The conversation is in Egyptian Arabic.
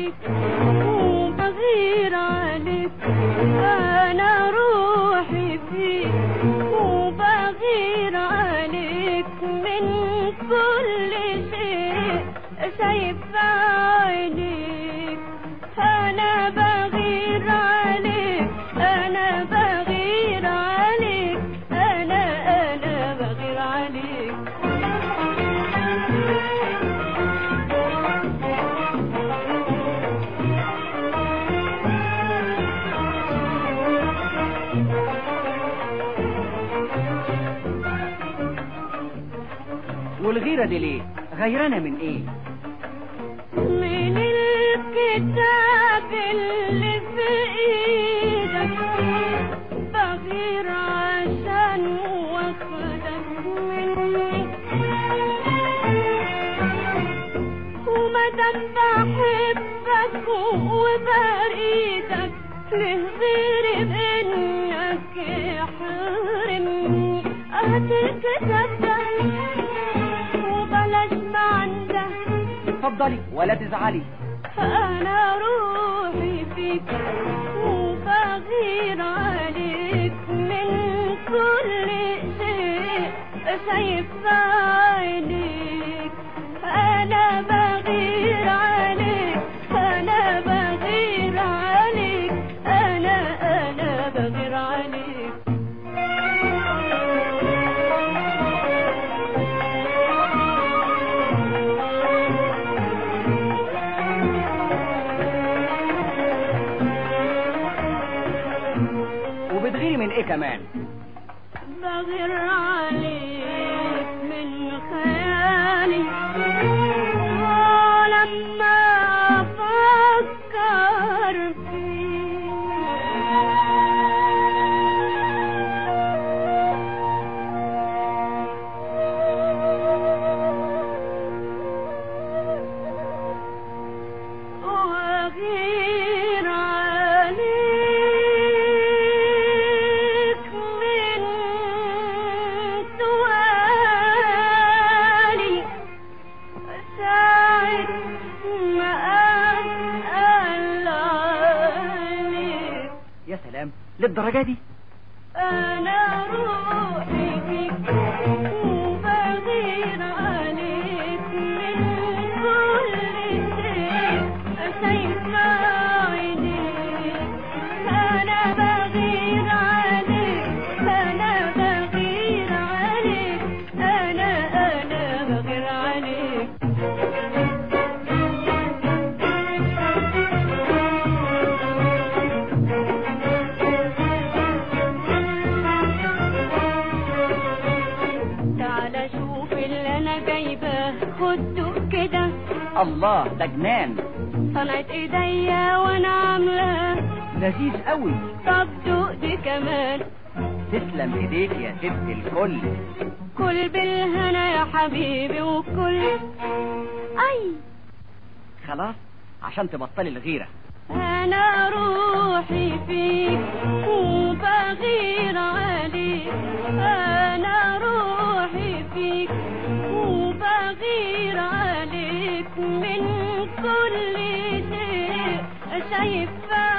فيك وبغير عليك انا روحي فيك وبغير عليك من كل شيء شايف عينيك انا بغير عليك انا بغير عليك انا انا بغير عليك والغيرة دي ليه غيرانة من ايه من الكتاب اللي في ايدك بغير عشان واخدك مني ومادام بحبك وبريدك ليه غير انك يحرمني هات الكتاب ده وبلاش ما عندك اتفضلي ولا تزعلي أنا روحي فيك وبغير عليك من كل شيء شايف عينيك أنا بغير عليك أنا بغير عليك أنا أنا بغير عليك وبتغيري من ايه كمان بغير عليك من خيالي ولما أفكر فيك وأغير عليك من سؤالي ساعة ما أسأل عليك يا سلام للدرجة دي أنا روحي فيك وبغير عليك من كل شيء شايف عينيك أنا بغير عليك أنا بغير عليك أنا أنا بغير عليك تعالى شوف اللي انا جايباه خده كده الله ده جنان صنعت ايديا وانا عاملاه لذيذ قوي طب دوق دي كمان تسلم ايديك يا ست الكل كل بالهنا يا حبيبي وكل اي خلاص عشان تبطلي الغيرة انا روحي فيك وبغير عليك انا روحي فيك وبغير عليك من كل شيء شايفه